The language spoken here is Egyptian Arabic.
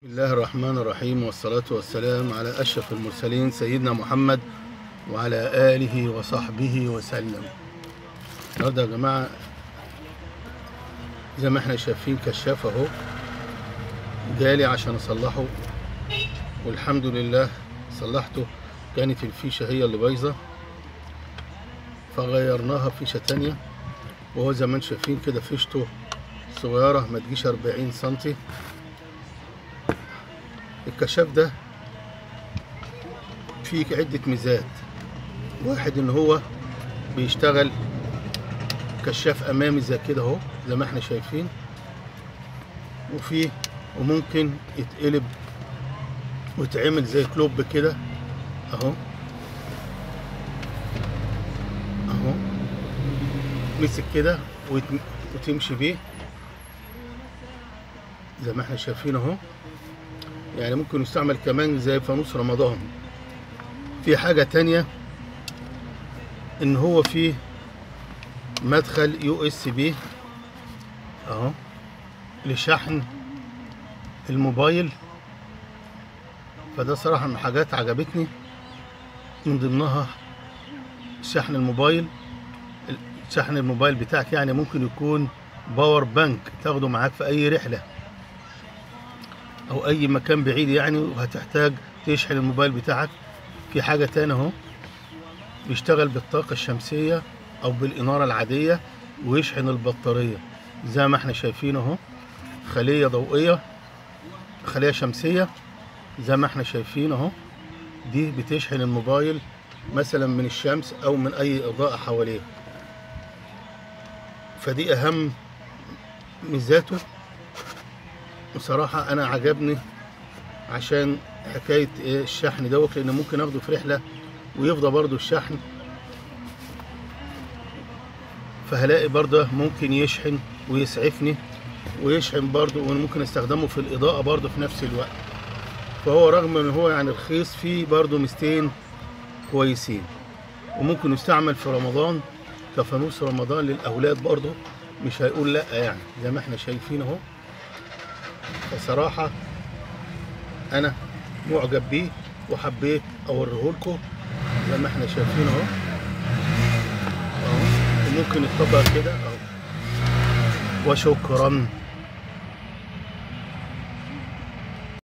بسم الله الرحمن الرحيم والصلاة والسلام على أشرف المرسلين سيدنا محمد وعلى آله وصحبه وسلم النهارده يا جماعة زي ما احنا شايفين كشاف اهو جالي عشان اصلحه والحمد لله صلحته كانت الفيشة هي اللي بايظة فغيرناها فيشة تانية وهو زي ما انتم شايفين كده فيشته صغيرة ما تجيش 40 سنتي الكشاف ده فيه عدة ميزات واحد ان هو بيشتغل كشاف امامي زي كده اهو زي ما احنا شايفين وفيه وممكن يتقلب ويتعمل زي كلوب كده اهو اهو مسك كده ويت- وتمشي بيه زي ما احنا شايفين اهو يعني ممكن يستعمل كمان زي فانوس رمضان في حاجة تانية ان هو فيه مدخل يو اس بي اهو لشحن الموبايل فده صراحة من حاجات عجبتني من ضمنها شحن الموبايل شحن الموبايل بتاعك يعني ممكن يكون باور بانك تاخده معاك في اي رحله او اي مكان بعيد يعني وهتحتاج تشحن الموبايل بتاعك في حاجة تاني اهو بيشتغل بالطاقة الشمسية او بالانارة العادية ويشحن البطارية زي ما احنا شايفين اهو خلية ضوئية خلية شمسية زي ما احنا شايفين اهو دي بتشحن الموبايل مثلا من الشمس او من اي اضاءة حواليه فدي اهم ميزاته بصراحة أنا عجبني عشان حكاية إيه الشحن دوت لأن ممكن أخده في رحلة ويفضى برضو الشحن فهلاقي برضه ممكن يشحن ويسعفني ويشحن برضه وممكن استخدمه في الإضاءة برضه في نفس الوقت فهو رغم إن هو يعني رخيص فيه برضه ميزتين كويسين وممكن يستعمل في رمضان كفانوس رمضان للأولاد برضه مش هيقول لأ يعني زي ما احنا شايفين أهو بصراحة أنا معجب بيه وحبيت أوريه لكم زي ما احنا شايفين أهو أهو وممكن يتطبق كده أهو وشكرا